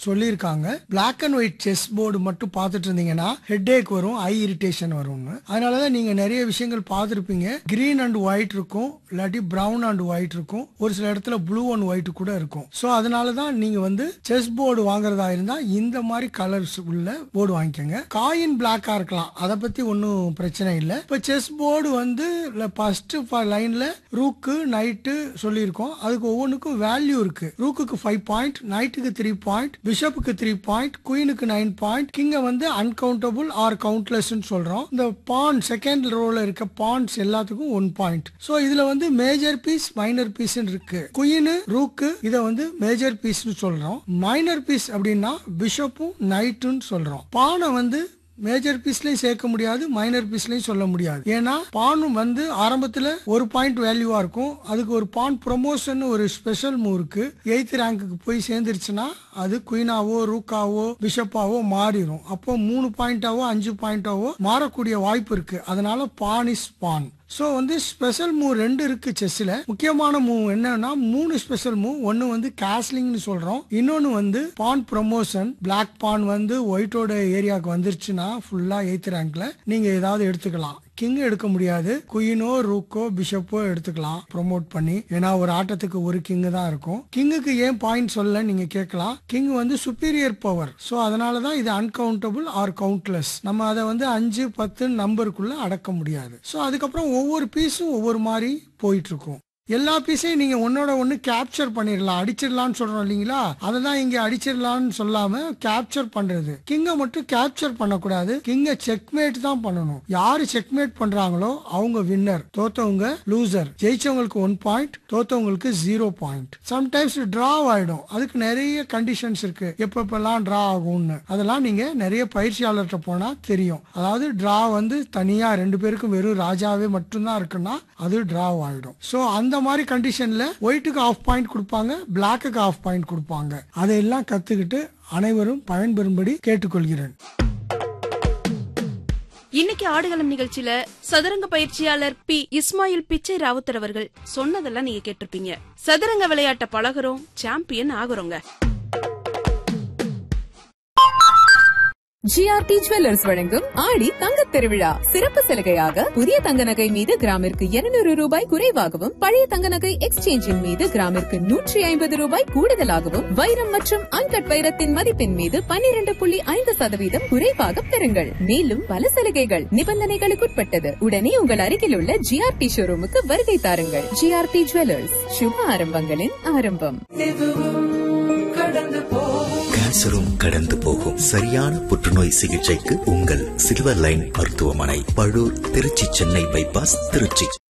சொல்லியிருக்காங்க black and white chess board மட்டும் பார்த்துட்டு இருந்தீங்கன்னா ஹெட் ஏக் வரும் ஐ இரிட்டேஷன் வரும்னு அதனாலதான் நீங்க நிறைய விஷயங்கள் பார்த்துருப்பீங்க கிரீன் அண்ட் ஒயிட் இருக்கும் இல்லாட்டி பிரவுன் அண்ட் ஒயிட் இருக்கும் ஒரு சில இடத்துல ப்ளூ அண்ட் ஒயிட் கூட இருக்கும் ஸோ அதனால தான் நீங்க வந்து செஸ் போர்டு வாங்குறதா இருந்தா இந்த மாதிரி கலர்ஸ் உள்ள போர்டு வாங்கிக்கோங்க காயின் பிளாக்கா இருக்கலாம் அதை பத்தி ஒன்றும் பிரச்சனை இல்லை இப்போ செஸ் போர்டு வந்து ஃபர்ஸ்ட் லைன்ல ரூக்கு நைட்டு சொல்லியிருக்கோம் அதுக்கு ஒவ்வொன்றுக்கும் வேல்யூ இருக்கு ரூக்குக்கு ஃபைவ் பாயிண்ட் நைட்டுக்கு த்ரீ பாயிண்ட் பிஷப்புக்கு த்ரீ பாயிண்ட் குயினுக்கு நைன் பாயிண்ட் கிங்க வந்து அன்கவுண்டபிள் ஆர் கவுண்ட்லெஸ் சொல்றோம் இந்த பான் செகண்ட் ரோல இருக்க பான்ஸ் எல்லாத்துக்கும் ஒன் பாயிண்ட் ஸோ இதுல வந்து மேஜர் பீஸ் மைனர் பீஸ் இருக்கு குயின் ரூக்கு இதை வந்து மேஜர் பீஸ்னு சொல்றோம் மைனர் பீஸ் அப்படின்னா பிஷப்பும் நைட்டுன்னு சொல்றோம் பானை வந்து மேஜர் பீஸ்லயும் சேர்க்க முடியாது மைனர் பீஸ்லயும் சொல்ல முடியாது ஏன்னா பானும் வந்து ஆரம்பத்துல ஒரு பாயிண்ட் வேல்யூவா இருக்கும் அதுக்கு ஒரு பான் ப்ரொமோஷன் ஒரு ஸ்பெஷல் மூவ் இருக்கு எயித் ரேங்க்குக்கு போய் சேர்ந்துருச்சுன்னா அது குயினாவோ ரூக்காவோ பிஷப்பாவோ மாறிடும் அப்போ மூணு பாயிண்டாவோ அஞ்சு பாயிண்டாவோ மாறக்கூடிய வாய்ப்பு இருக்கு அதனால பான் இஸ் பான் ஸோ வந்து ஸ்பெஷல் மூவ் ரெண்டு இருக்கு செஸ்ல முக்கியமான மூவ் என்னன்னா மூணு ஸ்பெஷல் மூவ் ஒன்னு வந்து கேஸ்லிங்னு சொல்றோம் இன்னொன்னு வந்து பான் ப்ரொமோஷன் பிளாக் பான் வந்து ஒயிட்டோட ஏரியாவுக்கு வந்துருச்சுன்னா ஃபுல்லா எய்த் ரேங்க்ல நீங்க ஏதாவது எடுத்துக்கலாம் கிங் எடுக்க முடியாது குயினோ ரூக்கோ பிஷப்போ எடுத்துக்கலாம் ப்ரோமோட் பண்ணி ஏன்னா ஒரு ஆட்டத்துக்கு ஒரு கிங் தான் இருக்கும் கிங்குக்கு ஏன் பாயிண்ட் சொல்ல நீங்க கேட்கலாம் கிங் வந்து சுப்பீரியர் பவர் ஸோ அதனால தான் இது அன்கவுண்டபிள் ஆர் கவுண்ட்லெஸ் நம்ம அதை வந்து அஞ்சு பத்து நம்பருக்குள்ள அடக்க முடியாது ஸோ அதுக்கப்புறம் ஒவ்வொரு பீஸும் ஒவ்வொரு மாதிரி போயிட்டு இருக்கும் எல்லா பீஸையும் நீங்க ஒன்னோட ஒன்னு கேப்சர் பண்ணிடலாம் அடிச்சிடலாம்னு சொல்றோம் இல்லைங்களா அதை தான் இங்க அடிச்சிடலாம்னு சொல்லாம கேப்சர் பண்றது கிங்கை மட்டும் கேப்சர் பண்ணக்கூடாது கிங்கை செக்மேட் தான் பண்ணணும் யாரு செக்மேட் பண்றாங்களோ அவங்க வின்னர் தோத்தவங்க லூசர் ஜெயிச்சவங்களுக்கு ஒன் பாயிண்ட் தோத்தவங்களுக்கு ஜீரோ பாயிண்ட் சம்டைம்ஸ் டிரா ஆயிடும் அதுக்கு நிறைய கண்டிஷன்ஸ் இருக்கு எப்பப்பெல்லாம் டிரா ஆகும்னு அதெல்லாம் நீங்க நிறைய பயிற்சியாளர்கிட்ட போனா தெரியும் அதாவது டிரா வந்து தனியா ரெண்டு பேருக்கும் வெறும் ராஜாவே மட்டும்தான் இருக்குன்னா அது டிரா ஆயிடும் ஸோ அந்த மாதிரி கண்டிஷன்ல ஒயிட்டுக்கு ஆஃப் பாயிண்ட் கொடுப்பாங்க பிளாக்குக்கு ஆஃப் பாயிண்ட் கொடுப்பாங்க அதையெல்லாம் கத்துக்கிட்டு அனைவரும் பயன்பெறும்படி கேட்டுக்கொள்கிறேன் இன்னைக்கு ஆடுகளம் நிகழ்ச்சியில சதுரங்க பயிற்சியாளர் பி இஸ்மாயில் பிச்சை ராவுத்தர் அவர்கள் சொன்னதெல்லாம் நீங்க கேட்டிருப்பீங்க சதுரங்க விளையாட்ட பழகுறோம் சாம்பியன் ஆகுறோங்க ஜிஆர்டி ஜுவல்லர்ஸ் வழங்கும் ஆடி தங்கத் திருவிழா சிறப்பு சலுகையாக புதிய தங்க நகை மீது கிராமிற்கு 200 ரூபாய் குறைவாகவும் பழைய தங்க நகை எக்ஸ்சேஞ்சின் மீது கிராமிற்கு நூற்றி ஐம்பது ரூபாய் கூடுதலாகவும் வைரம் மற்றும் அன்கட் வைரத்தின் மதிப்பின் மீது 12.5% புள்ளி ஐந்து சதவீதம் குறைவாக பெறுங்கள் மேலும் பல சலுகைகள் நிபந்தனைகளுக்குட்பட்டது உடனே உங்கள் அருகில் உள்ள ஜிஆர்டி ஷோரூமுக்கு வருகை தாருங்கள் ஜிஆர்டி ஜுவல்லர்ஸ் சுப ஆரம்பங்களின் ஆரம்பம் கேன்சரும் கடந்து போகும் சரியான புற்றுநோய் சிகிச்சைக்கு உங்கள் சில்வர் லைன் மருத்துவமனை பழூர் திருச்சி சென்னை பைபாஸ் திருச்சி